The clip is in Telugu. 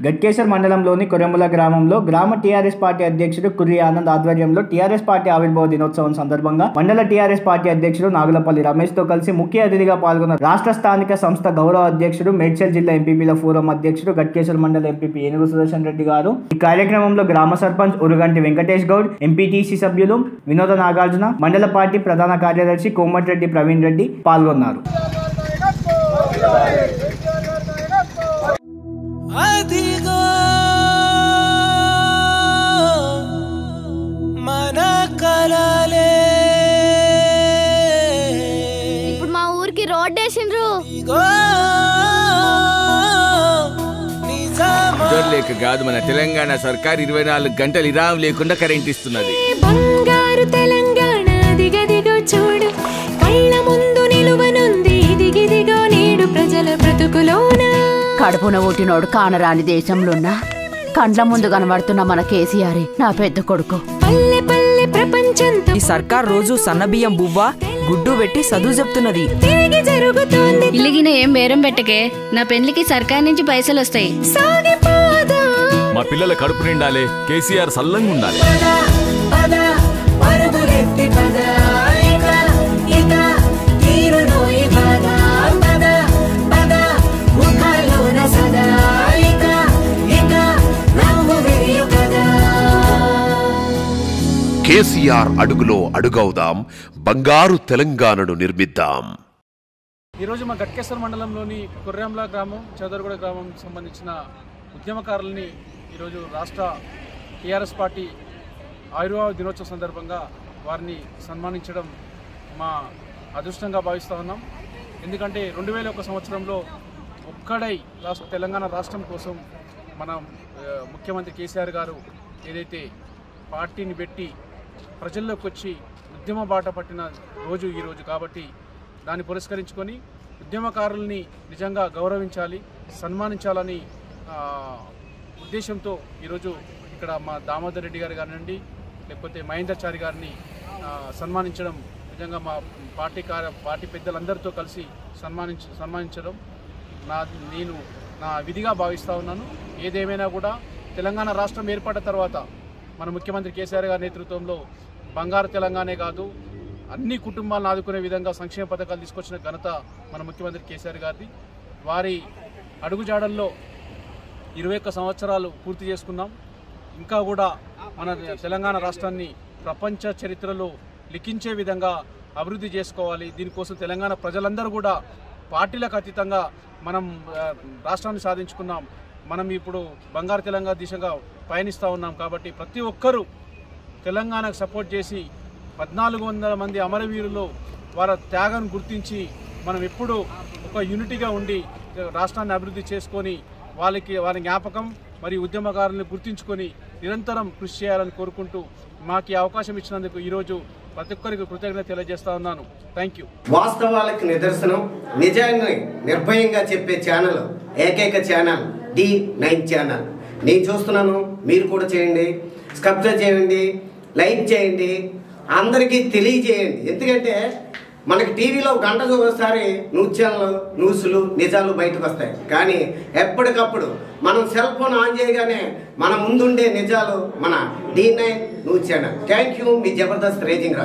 గట్కేశ్వర్ మండలంలోని కొరెముల గ్రామంలో గ్రామ టీఆర్ఎస్ పార్టీ అధ్యక్షుడు కుర్రి ఆనంద్ ఆధ్వర్యంలో టీఆర్ఎస్ పార్టీ ఆవిర్భావ దినోత్సవం సందర్భంగా మండల టీఆర్ఎస్ పార్టీ అధ్యక్షుడు నాగులపల్లి రమేష్ తో కలిసి ముఖ్య అతిథిగా పాల్గొన్న రాష్ట్ర స్థానిక సంస్థ గౌరవ అధ్యక్షుడు మేడ్చల్ జిల్లా ఎంపీపీల ఫోరం అధ్యక్షుడు గట్కేశ్వర్ మండల ఎంపీపీ ఏనుగు సుదర్శన్ రెడ్డి గారు ఈ కార్యక్రమంలో గ్రామ సర్పంచ్ ఉరుగంటి వెంకటేష్ గౌడ్ ఎంపీటీసీ సభ్యులు వినోద నాగార్జున మండల పార్టీ ప్రధాన కార్యదర్శి కోమటిరెడ్డి ప్రవీణ్ రెడ్డి పాల్గొన్నారు అదిగో మన కలలే ఇప్పుడు మా ఊరికి రోడ్ వేసిండ్రు ఇగో నిజమా లేక కాదు మన తెలంగాణ సర్కార్ ఇరవై నాలుగు గంటలు ఇరాం లేకుండా కరెంట్ ఇస్తున్నది బంగారు తెలంగాణ దిగదిగో చూడు కళ్ళ ముందు నిలువనుంది దిగిదిగో నేడు ప్రజల బ్రతుకులోన కడుపున పుట్టినోడు కానరాని దేశంలోన్నా కండ్ల ముందు కనబడుతున్న మన కేసీఆర్ నా పెద్ద కొడుకు పల్లె పల్లె ప్రపంచంతో ఈ సర్కార్ రోజు సన్నబియ్యం బువ్వ గుడ్డు పెట్టి చదువు చెప్తున్నది తిరిగి జరుగుతోంది ఇల్లిగిన ఏం బేరం పెట్టకే నా పెళ్లికి సర్కార్ నుంచి పైసలు వస్తాయి సాగిపోదా మా పిల్లల కడుపు నిండాలి కేసీఆర్ సల్లంగా ఉండాలి పద పరుగులెత్తి పద ఇక ఇక తీరునోయి పద పద పద ముఖాలోన సదా ఇక ఇక నవ్వు విరియు కదా కేసీఆర్ అడుగులో అడుగవుదాం బంగారు తెలంగాణను నిర్మిద్దాం ఈరోజు మా గట్కేశ్వర మండలంలోని కొర్రెంల గ్రామం చౌదరగూడ గ్రామం సంబంధించిన ఉద్యమకారులని ఈరోజు రాష్ట్ర టీఆర్ఎస్ పార్టీ ఆయుర్వేద దినోత్సవ సందర్భంగా వారిని సన్మానించడం మా అదృష్టంగా భావిస్తూ ఉన్నాం ఎందుకంటే రెండు వేల ఒక సంవత్సరంలో ఒక్కడై రాష్ట్ర తెలంగాణ రాష్ట్రం కోసం మన ఆ, ముఖ్యమంత్రి కేసీఆర్ గారు ఏదైతే పార్టీని పెట్టి ప్రజల్లోకి వచ్చి ఉద్యమ బాట పట్టిన రోజు ఈ రోజు కాబట్టి దాన్ని పురస్కరించుకొని ఉద్యమకారుల్ని నిజంగా గౌరవించాలి సన్మానించాలని ఆ, ఉద్దేశంతో ఈరోజు ఇక్కడ మా దామోదర్ రెడ్డి గారు కానివ్వండి లేకపోతే మహేందర్చారి గారిని ఆ, సన్మానించడం నిజంగా మా పార్టీ కార్య పార్టీ పెద్దలందరితో కలిసి సన్మానించ సన్మానించడం నా నేను నా విధిగా భావిస్తూ ఉన్నాను ఏదేమైనా కూడా తెలంగాణ రాష్ట్రం ఏర్పడిన తర్వాత మన ముఖ్యమంత్రి కేసీఆర్ గారి నేతృత్వంలో బంగారు తెలంగాణే కాదు అన్ని కుటుంబాలను ఆదుకునే విధంగా సంక్షేమ పథకాలు తీసుకొచ్చిన ఘనత మన ముఖ్యమంత్రి కేసీఆర్ గారిది వారి అడుగుజాడల్లో ఇరవై ఒక్క సంవత్సరాలు పూర్తి చేసుకున్నాం ఇంకా కూడా మన తెలంగాణ రాష్ట్రాన్ని ప్రపంచ చరిత్రలో లిఖించే విధంగా అభివృద్ధి చేసుకోవాలి దీనికోసం తెలంగాణ ప్రజలందరూ కూడా పార్టీలకు అతీతంగా మనం ఆ, రాష్ట్రాన్ని సాధించుకున్నాం మనం ఇప్పుడు బంగారు తెలంగాణ దిశగా పయనిస్తూ ఉన్నాం కాబట్టి ప్రతి ఒక్కరూ తెలంగాణకు సపోర్ట్ చేసి పద్నాలుగు వందల మంది అమరవీరులు వారి త్యాగాన్ని గుర్తించి మనం ఎప్పుడూ ఒక యూనిటీగా ఉండి రాష్ట్రాన్ని అభివృద్ధి చేసుకొని వాళ్ళకి వారి జ్ఞాపకం మరియు ఉద్యమకారులను గుర్తించుకొని నిరంతరం కృషి చేయాలని కోరుకుంటూ మాకు ఈ అవకాశం ఇచ్చినందుకు ఈరోజు ప్రతి ఒక్కరికి కృతజ్ఞత తెలియజేస్తా ఉన్నాను థ్యాంక్ యూ వాస్తవాలకు నిదర్శనం నిజాన్ని నిర్భయంగా చెప్పే ఛానల్ ఏకైక ఛానల్ డి నైన్ ఛానల్ నేను చూస్తున్నాను మీరు కూడా చేయండి సబ్స్క్రైబ్ చేయండి లైక్ చేయండి అందరికీ తెలియజేయండి ఎందుకంటే మనకి టీవీలో గంటకు ఒకసారి న్యూస్ ఛానల్ న్యూస్లు నిజాలు బయటకు వస్తాయి కానీ ఎప్పటికప్పుడు మనం సెల్ ఫోన్ ఆన్ చేయగానే మన ముందుండే నిజాలు మన D nine news channel thank you మీ జబర్దస్త్ రేజింగ్